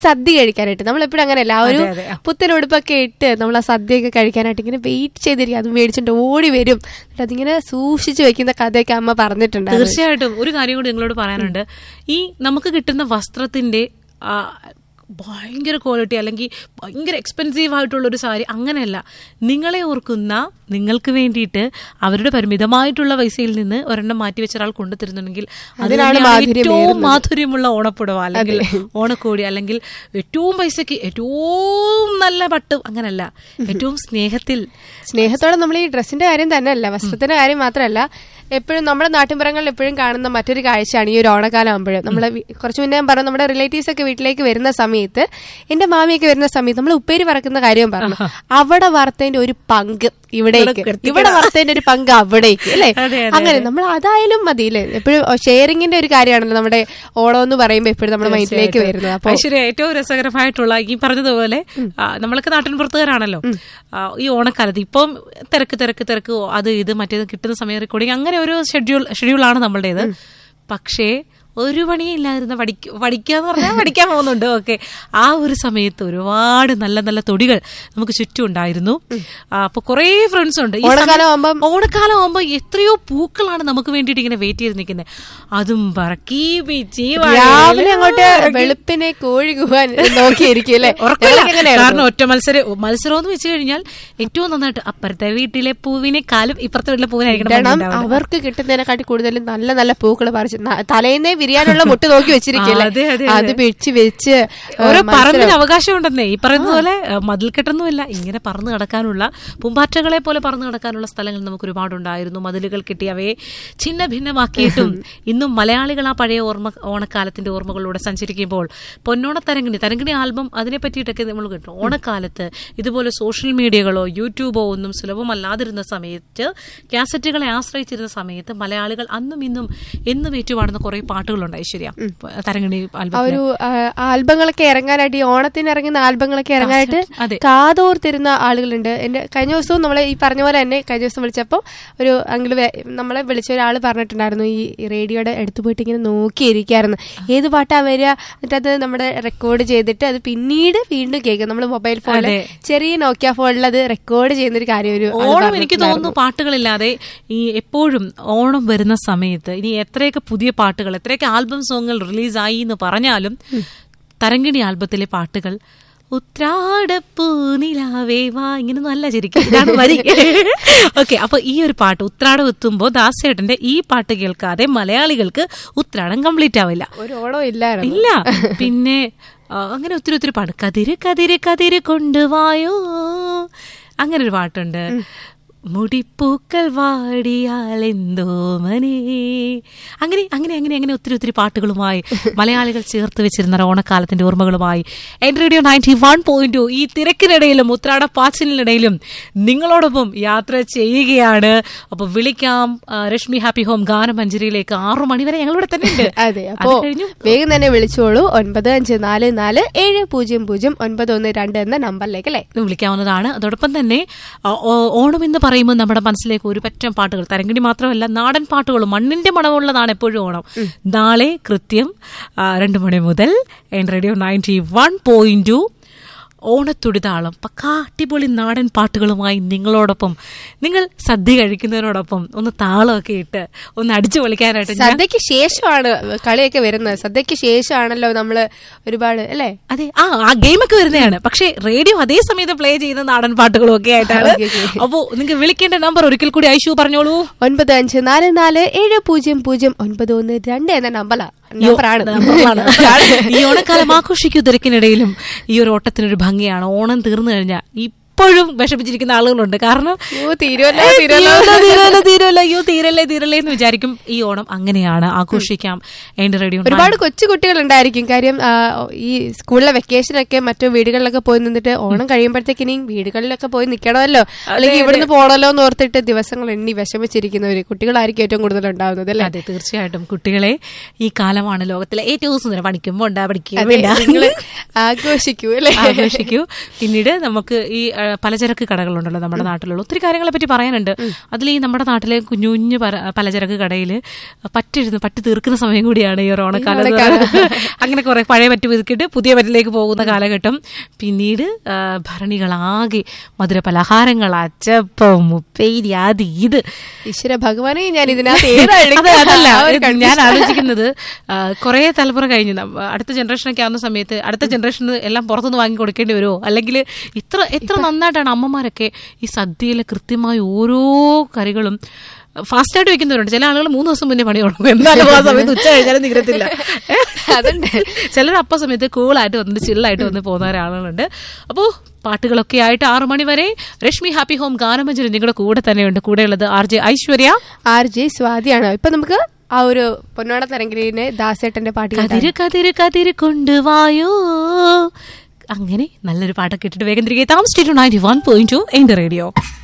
സദ്യ കഴിക്കാനായിട്ട് നമ്മൾ എപ്പോഴും അങ്ങനെയല്ല ആ ഒരു അതെ, അതെ. പുത്തൻ ഉടുപ്പൊക്കെ ഇട്ട് നമ്മൾ ആ സദ്യയൊക്കെ കഴിക്കാനായിട്ട് ഇങ്ങനെ വെയിറ്റ് ചെയ്തിരിക്കും അത് മേടിച്ചിട്ട് ഓടി വരും എന്നിട്ട് അതിങ്ങനെ സൂക്ഷിച്ചു വെക്കുന്ന കഥയൊക്കെ അമ്മ പറഞ്ഞിട്ടുണ്ട് തീർച്ചയായിട്ടും ഒരു കാര്യം കൂടി നിങ്ങളോട് പറയാനുണ്ട് ഈ നമുക്ക് കിട്ടുന്ന വസ്ത്രത്തിന്റെ ആ, ഭയങ്കര ക്വാളിറ്റി അല്ലെങ്കിൽ ഭയങ്കര എക്സ്പെൻസീവ് ആയിട്ടുള്ള ഒരു സാരി അങ്ങനെയല്ല നിങ്ങളെ ഓർക്കുന്ന നിങ്ങൾക്ക് വേണ്ടിയിട്ട് അവരുടെ പരിമിതമായിട്ടുള്ള പൈസയിൽ നിന്ന് ഒരെണ്ണം മാറ്റി വെച്ച ഒരാൾ കൊണ്ടുതരുന്നുണ്ടെങ്കിൽ അത് അതിനാണ് തന്നെയാണ് മാധുര്യം ഏറ്റവും ഏറുന്നത്. മാധുര്യമുള്ള ഓണപ്പുടവ അല്ലെങ്കിൽ ഓണക്കോടി അല്ലെങ്കിൽ ഏറ്റവും പൈസക്ക് ഏറ്റവും നല്ല പട്ട് അങ്ങനല്ല ഏറ്റവും സ്നേഹത്തിൽ സ്നേഹത്തോടെ നമ്മൾ ഈ ഡ്രസ്സിന്റെ കാര്യം തന്നെയല്ല വസ്ത്രത്തിന്റെ കാര്യം മാത്രമല്ല എപ്പോഴും നമ്മുടെ നാട്ടിൻപുറങ്ങളിൽ എപ്പോഴും കാണുന്ന മറ്റൊരു കാഴ്ചയാണ് ഈ ഒരു ഓണക്കാലം ആകുമ്പോഴും നമ്മളെ വി- കുറച്ച് മുന്നേ ഞാൻ പറഞ്ഞു നമ്മുടെ റിലേറ്റീവ്സ് ഒക്കെ വീട്ടിലേക്ക് വരുന്ന സമയത്ത് എന്റെ മാമിയൊക്കെ വരുന്ന സമയത്ത് നമ്മൾ ഉപ്പേരി വറക്കുന്ന കാര്യവും പറഞ്ഞു അവിടെ വറുത്തതിന്റെ ഒരു പങ്ക് ഇവിടേക്ക് ഇവിടെ വറുത്തതിന്റെ ഒരു പങ്ക് അവിടേക്ക് അല്ലേ അതെ, അതെ, അങ്ങനെ നമ്മൾ അതായാലും മതി അല്ലേ എപ്പോഴും ഷെയറിങ്ങിന്റെ ഒരു കാര്യമാണല്ലോ നമ്മുടെ ഓണം എന്ന് പറയുമ്പോൾ എപ്പോഴും നമ്മുടെ മൈൻഡിലേക്ക് വരുന്നത് അപ്പൊ ഐശ്വര്യ ഏറ്റവും രസകരമായിട്ടുള്ള ഈ പറഞ്ഞതുപോലെ ആ, നമ്മളൊക്കെ നാട്ടിൻ പുറത്തുകാരാണല്ലോ ആ, ഈ ഓണക്കാലത്ത് ഇപ്പം തിരക്ക് തിരക്ക് തിരക്ക് അത് ഇത് മറ്റേത് കിട്ടുന്ന സമയം റെക്കോർഡിങ് അങ്ങനെ ഒരു ഷെഡ്യൂൾ ഷെഡ്യൂളാണ് നമ്മളുടേത് പക്ഷേ ഒരു പണിയും ഇല്ലാതിരുന്ന പഠിക്ക പഠിക്കാന്ന് പറഞ്ഞാൽ പഠിക്കാൻ പോകുന്നുണ്ട് ഓക്കെ ആ ഒരു സമയത്ത് ഒരുപാട് നല്ല നല്ല തൊടികൾ നമുക്ക് ചുറ്റും ഉണ്ടായിരുന്നു ആ, അപ്പൊ കുറേ ഫ്രണ്ട്സ് ഉണ്ട് ഈ ഓണക്കാലം സമയം- ആവുമ്പം- ഓണക്കാലം ആവുമ്പോ എത്രയോ പൂക്കളാണ് നമുക്ക് വേണ്ടിയിട്ട് ഇങ്ങനെ വെയിറ്റ് ചെയ്ത് നിൽക്കുന്നത് അതും പറക്കി പിച്ചി രാവിലെ അങ്ങോട്ട് വെളുപ്പിനെ കോഴി കൂവാൻ നോക്കിയിരിക്കും അല്ലേ ഉറക്കമില്ല ഞങ്ങൾക്ക് എങ്ങനെയായിരുന്നു? കാരണം ഒറ്റ മത്സരം മത്സരം എന്ന് വെച്ച് കഴിഞ്ഞാൽ ഏറ്റവും നന്നായിട്ട് അപ്പുറത്തെ വീട്ടിലെ പൂവിനെക്കാളും ഇപ്പുറത്തെ വീട്ടിലെ പൂവിനായിരിക്കണം കാരണം ഭംഗി ഉണ്ടാവുക. അവർക്ക് കിട്ടുന്നതിനെക്കാട്ടി കൂടുതൽ നല്ല നല്ല പൂക്കൾ പറിച്ച് ന- തലേന്നേ വിരിയാനുള്ള മുട്ട് നോക്കി വെച്ചിരിക്കല്ലേ അതെ, അതെ, അത് പിടിച്ച് വെച്ച് ഓരോ ആ, പറമ്പിന് അവകാശം ഉണ്ടെന്നേ ഈ പറയുന്ന പോലെ മതിൽ കെട്ടൊന്നുമില്ല ഇങ്ങനെ പറന്ന് നടക്കാനുള്ള പൂമ്പാറ്റകളെ പോലെ പറന്ന് നടക്കാനുള്ള സ്ഥലങ്ങൾ നമുക്ക് ഒരുപാടുണ്ടായിരുന്നു മതിലുകൾ കെട്ടി അവയെ ഛിന്ന ഭിന്നമാക്കിയിട്ടും ഇന്നും മലയാളികൾ ആ പഴയ ഓർമ്മ ഓണക്കാലത്തിന്റെ ഓർമ്മകളിലൂടെ സഞ്ചരിക്കുമ്പോൾ പൊന്നോണ തരങ്കിണി തരങ്കിണി ആൽബം അതിനെ പറ്റിയിട്ടൊക്കെ നമ്മൾ കേട്ടു ഓണക്കാലത്ത് ഇതുപോലെ സോഷ്യൽ മീഡിയകളോ യൂട്യൂബോ ഒന്നും സുലഭമല്ലാതിരുന്ന സമയത്ത് കാസറ്റുകളെ ആശ്രയിച്ചിരുന്ന സമയത്ത് മലയാളികൾ അന്നും ഇന്നും എന്നും ഏറ്റുപാടുന്ന കുറെ പാട്ടുകളുണ്ട് ഐശ്വര്യ തരങ്കിണി ആ ആൽബം ഒരു ആ, ആൽബങ്ങളൊക്കെ ഇറങ്ങാനായിട്ട് ഈ ഓണത്തിന് ഇറങ്ങുന്ന ആൽബങ്ങളൊക്കെ ഇറങ്ങാനായിട്ട് അതെ. കാതോർത്തിരുന്ന ആളുകളുണ്ട് എന്റെ കഴിഞ്ഞ ദിവസവും നമ്മളെ ഈ പറഞ്ഞ പോലെ തന്നെ കഴിഞ്ഞ ദിവസം വിളിച്ചപ്പോൾ ഒരു അങ്കിള് വേ- നമ്മളെ വിളിച്ച ഒരാൾ പറഞ്ഞിട്ടുണ്ടായിരുന്നു ഈ റേഡിയോയുടെ അടുത്ത് പോയിട്ട് ഇങ്ങനെ നോക്കിയിരിക്കായിരുന്നു ഏത് പാട്ടാ വരിക എന്നിട്ട് അത് നമ്മുടെ റെക്കോർഡ് ചെയ്തിട്ട് അത് പിന്നീട് വീണ്ടും കേൾക്കും നമ്മൾ മൊബൈൽ ഫോണിൽ അതെ. ചെറിയ നോക്കിയ ഫോണിൽ അത് റെക്കോർഡ് ചെയ്യുന്ന ഒരു കാര്യം ഒരു ആള് ഓണം എനിക്ക് പറഞ്ഞിട്ടുണ്ടായിരുന്നു. തോന്നുന്നു പാട്ടുകളില്ലാതെ ഈ എപ്പോഴും ഓണം വരുന്ന സമയത്ത് ഇനി എത്രയൊക്കെ പുതിയ പാട്ടുകൾ എത്രയൊക്കെ ആൽബം സോങ്ങുകൾ റിലീസായി എന്ന് പറഞ്ഞാലും തരങ്കിണി ആൽബത്തിലെ പാട്ടുകൾ ഉത്രാടപ്പൂനിലാവേ വാ ഇങ്ങനെ നല്ല ശരിക്കും ഇതാണ് വരി ഓക്കെ അപ്പൊ ഈ ഒരു പാട്ട് ഉത്രാടം എത്തുമ്പോൾ ദാസേട്ടന്റെ ഈ പാട്ട് കേൾക്കാതെ മലയാളികൾക്ക് ഉത്രാടം കംപ്ലീറ്റ് ആവില്ല ഒരു ഓണം ഇല്ലായിരുന്നു ഇല്ല പിന്നെ ആ, അങ്ങനെ ഒത്തിരി ഒത്തിരി പാട്ട് കതിര് കതിര് കതിര് കൊണ്ടുവായോ അങ്ങനെ ഒരു പാട്ടുണ്ട് മുടിപ്പൂക്കൾ വാടിയാൽ എന്തോ മനെ അങ്ങനെ അങ്ങനെ അങ്ങനെ അങ്ങനെ ഒത്തിരി ഒത്തിരി പാട്ടുകളുമായി മലയാളികൾ ചേർത്ത് വെച്ചിരുന്ന ഒരു ഓണക്കാലത്തിന്റെ ഓർമ്മകളുമായി എൻ radio ninety one point two ഈ തിരക്കിനിടയിലും ഉത്രാട പാച്ചിലിനിടയിലും നിങ്ങളോടൊപ്പം യാത്ര ചെയ്യുകയാണ് അപ്പൊ വിളിക്കാം ആ, രശ്മി ഹാപ്പി ഹോം ഗാനമഞ്ജരിയിലേക്ക് ആറു മണിവരെ ഞങ്ങളിവിടെ തന്നെ ഉണ്ട് അതെ അപ്പോ കഴിഞ്ഞു. വേഗം തന്നെ വിളിച്ചോളൂ ഒൻപത് അഞ്ച് നാല് നാല് ഏഴ് പൂജ്യം പൂജ്യം ഒൻപത് ഒന്ന് രണ്ട് എന്ന നമ്പറിലേക്ക് അല്ലേ വിളിക്കാവുന്നതാണ് അതോടൊപ്പം തന്നെ ആ, ഓ- ഓണം എന്ന് പറയുമ്പോൾ നമ്മുടെ മനസ്സിലേക്ക് ഒരു പറ്റം പാട്ടുകൾ തരങ്കിണി മാത്രമല്ല നാടൻ പാട്ടുകളും മണ്ണിന്റെ മണമുള്ളതാണ് എപ്പോഴും ഓണം നാളെ കൃത്യം ആ, രണ്ട് മണി മുതൽ എൻ radio ninety one point two ഓണത്തുടിതാളം പക്കാ അടിപൊളി നാടൻ പാട്ടുകളുമായി നിങ്ങളോടൊപ്പം നിങ്ങൾ സദ്യ കഴിക്കുന്നതിനോടൊപ്പം ഒന്ന് താളമൊക്കെ ഇട്ട് ഒന്ന് അടിച്ചു പൊളിക്കാനായിട്ട് ഞാൻ സദ്യക്ക് ശേഷമാണ് കളിയൊക്കെ വരുന്നത് സദ്യക്ക് ശേഷമാണല്ലോ നമ്മള് ഒരുപാട് അല്ലേ അതെ ആ ആ ഗെയിമൊക്കെ വരുന്നതാണ് പക്ഷേ റേഡിയോ അതേ സമയത്ത് പ്ലേ ചെയ്യുന്ന നാടൻ പാട്ടുകളും ഒക്കെ ആയിട്ടാണ് ഓക്കേ, ഓക്കേ. അപ്പോ നിങ്ങൾക്ക് വിളിക്കേണ്ട നമ്പർ ഒരിക്കൽ കൂടി ഐഷു പറഞ്ഞോളൂ ഒൻപത് അഞ്ച് നാല് നാല് ഏഴ് പൂജ്യം പൂജ്യം ഒൻപത് ഒന്ന് രണ്ട് എന്ന നമ്പറാ നമ്പറാണ് നമ്പറാണ്. ഈ ഓണക്കാലം ആഘോഷിക്കൂ തിരക്കിനിടയിലും ഈ ഒരു ഓട്ടത്തിനൊരു ഭംഗിയാണ് ഓണം തീർന്നു കഴിഞ്ഞാൽ ഇപ്പോഴും വിഷമിച്ചിരിക്കുന്ന ആളുകളുണ്ട് കാരണം അയ്യോ, തീരുവല്ലോ, ഏ, തീരുവല്ലോ. തീരുവല്ലോ, തീരുവല്ലോ, തീരുവല്ലോ, അയ്യോ തീരല്ലേ തീരല്ലേ എന്ന് വിചാരിക്കും ഈ ഓണം അങ്ങനെയാണ് ആഘോഷിക്കാം എന്റെ റേഡിയോ ഒരുപാട് കൊച്ചു കുട്ടികൾ ഉണ്ടായിരിക്കും കാര്യം ആ, ഈ സ്കൂളിലെ വെക്കേഷനൊക്കെ മറ്റു വീടുകളിലൊക്കെ പോയി നിന്നിട്ട് ഓണം കഴിയുമ്പോഴത്തേക്ക് ഇനി വീടുകളിലൊക്കെ പോയി നിൽക്കണമല്ലോ അല്ലെങ്കിൽ ഇവിടുന്ന് പോണല്ലോ എന്ന് ഓർത്തിട്ട് ദിവസങ്ങൾ എണ്ണി വിഷമിച്ചിരിക്കുന്നവര് കുട്ടികളായിരിക്കും ഏറ്റവും കൂടുതൽ ഉണ്ടാവുന്നത് അല്ലേ അതെ തീർച്ചയായിട്ടും കുട്ടികളെ ഈ കാലമാണ് ലോകത്തിലെ ഏറ്റവും സുന്ദരം പഠിക്കുമ്പോ ഉണ്ടാ പഠിക്കുക അതെ, നിങ്ങള് ആഘോഷിക്കൂ അല്ലേ ആഘോഷിക്കൂ പിന്നീട് നമുക്ക് ഈ ആ, ക- പലചരക്ക് കടകളുണ്ടല്ലോ നമ്മുടെ നാട്ടിലുള്ള ഒത്തിരി കാര്യങ്ങളെ പറ്റി പറയാനുണ്ട് അതിൽ ഈ നമ്മുടെ നാട്ടിലെ കുഞ്ഞു കുഞ്ഞു പര- പലചരക്ക് കടയിൽ പറ്റിരുന്ന് പറ്റി തീർക്കുന്ന സമയം കൂടിയാണ് ഈ ഒരു ഓണക്കാലം എന്ന് പറയുന്നത്. അങ്ങനെ കുറെ പഴയ പറ്റ് പുതുക്കിയിട്ട് പുതിയ പറ്റിലേക്ക് പോകുന്ന കാലഘട്ടം പിന്നീട് ആ, ഭരണികളാകെ മധുര പലഹാരങ്ങൾ അച്ചപ്പം ഉപ്പേരി അത് ഇത് ഈശ്വര ഭഗവാനെ ഞാൻ ഇതിനകത്ത് ഏതാ എടുക്കുക? അതെ അതല്ല ആ ഒരു ഇത് confusion. ഞാൻ ആലോചിക്കുന്നത് കുറെ തലമുറ കഴിഞ്ഞ് നമ്മ- അടുത്ത ജനറേഷനൊക്കെ ആവുന്ന സമയത്ത് അടുത്ത ജനറേഷന് എല്ലാം പുറത്തുനിന്ന് വാങ്ങി കൊടുക്കേണ്ടി വരുമോ അല്ലെങ്കിൽ ഇത്ര എത്ര നന്നായിട്ടാണ് അമ്മമാരൊക്കെ ഈ സദ്യയിലെ കൃത്യമായ ഓരോ കറികളും ഫാസ്റ്റായിട്ട് വെക്കുന്നവരുണ്ട് ചില ആളുകൾ മൂന്ന് ദിവസം മുന്നേ പണി തുടങ്ങും എന്നാലും ആ സമയത്ത് ഉച്ച കഴിഞ്ഞാലും നിരത്തില്ല അതുണ്ട്. ചിലർ അപ്പ സമയത്ത് കൂളായിട്ട് വന്നിട്ട് ചില്ലായിട്ട് വന്ന് പോകുന്ന ഒരാളുകളുണ്ട് അപ്പോൾ പാട്ടുകളൊക്കെ ആയിട്ട് ആറു മണി വരെ രശ്മി ഹാപ്പി ഹോം ഗാനമഞ്ജരി നിങ്ങളുടെ കൂടെ തന്നെയുണ്ട് കൂടെയുള്ളത് R J Aishwarya R J സ്വാതിയാണ് ഇപ്പൊ നമുക്ക് ആ ഒരു പൊന്നോണ തരംഗിലിനെ ദാസേട്ടന്റെ പാട്ട് കേട്ടാലോ? കതിര് കതിര് കതിര് കൊണ്ടുവായോ അങ്ങനെ നല്ലൊരു പാട്ടൊക്കെ ഇട്ടിട്ട് വേഗം തിരികെ താമസിച്ചിട്ടുണ്ട് നയൻറ്റി വൺ പോയിന്റ് ടു എന്റെ റേഡിയോ